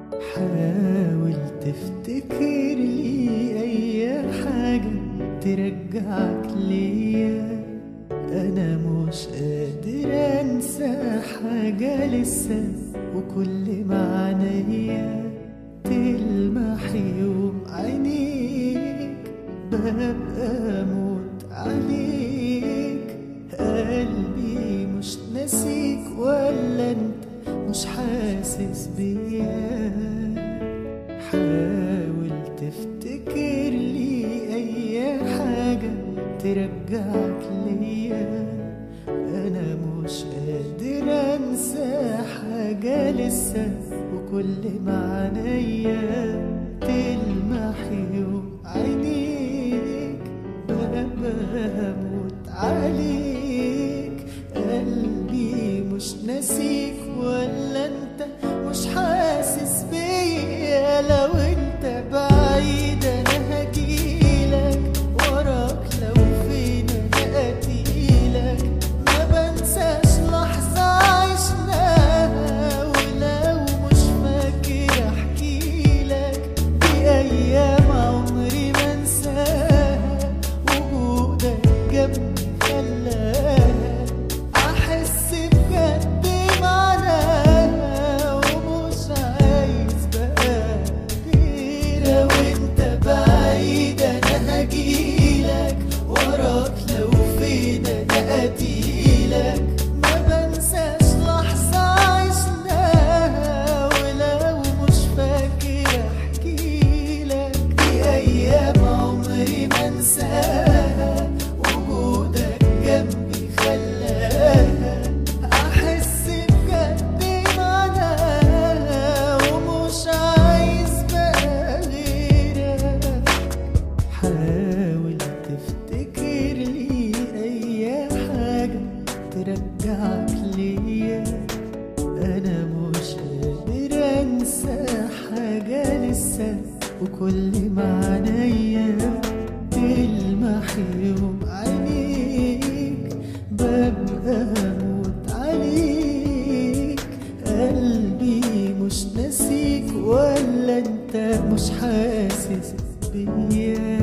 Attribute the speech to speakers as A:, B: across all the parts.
A: حاول تفتكر لي اي حاجة ترجعك ليا انا مش قادر انسى حاجة لسه وكل معنيا تلمح يوم عينيك ببقى اموت عليك قلبي مش ناسيك ولا انت مش حاسس بيا حاول تفتكر لي اي حاجة ترجعك ليا انا مش قادر انسى حاجة لسه وكل معنيا تلمح يوم عينيك ببقى اموت عليك قلبي مش ناسيك ولا انت مش حاسس بيا لو انت بعيد انا هجيلك وراك لو فين انا اتيلك ما بنساش لحظة عشناها ولو مش فاكر احكيلك دي ايام عمري ما انساها وجودك جنبي خلاها احس بجد معناها ومش عايز بقى غير لو انت بعيد انا هجيلك وراك لو فين انا اتيلك ما بنساش لحظة عشناها ولو مش فاكر احكيلك دي ايام عمري ما انساها وجودك جنبي خلاها احس بجد معناها ومش عايز بقى غيرك حاول تفتكر لي اي حاجة ترجعك ليا انا مش قادر انسى حاجة لسه وكل معنيا تلمح يوم عينيك ببقى اموت عليك قلبي مش ناسيك ولا انت مش حاسس بيا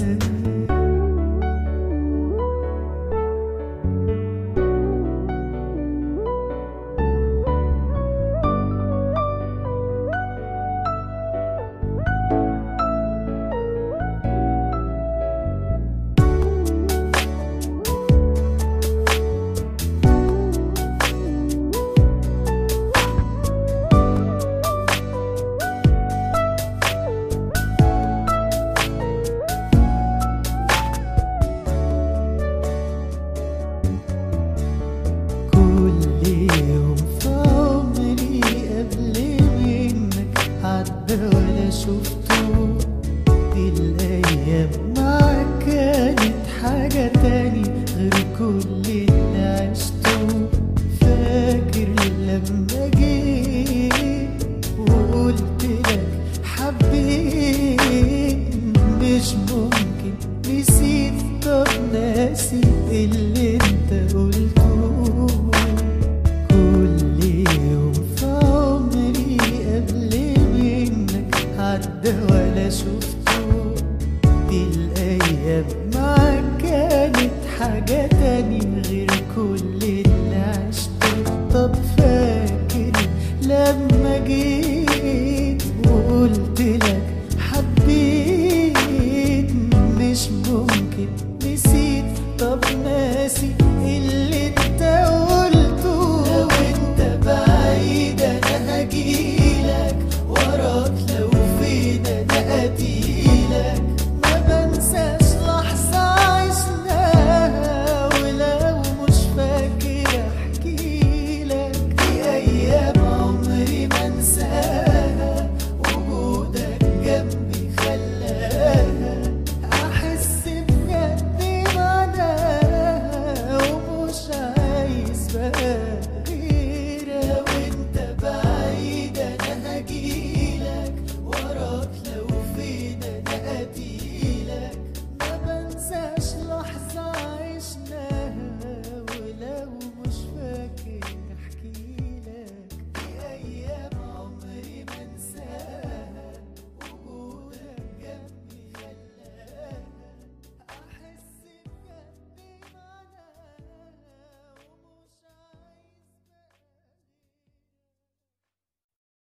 A: كل يوم في عمري قبل منك عدى ولا شفته دي الأيام معاك كانت حاجة تاني غير كل اللي عشته فاكر لما جيت وقلت لك حبيت مش ممكن نسيت طب ناسي اللي انت قلته كل يوم في عمري قبل منك عدى ولا شفته دي الأيام معاك كانت حاجة تاني غير كل اللي عشته طب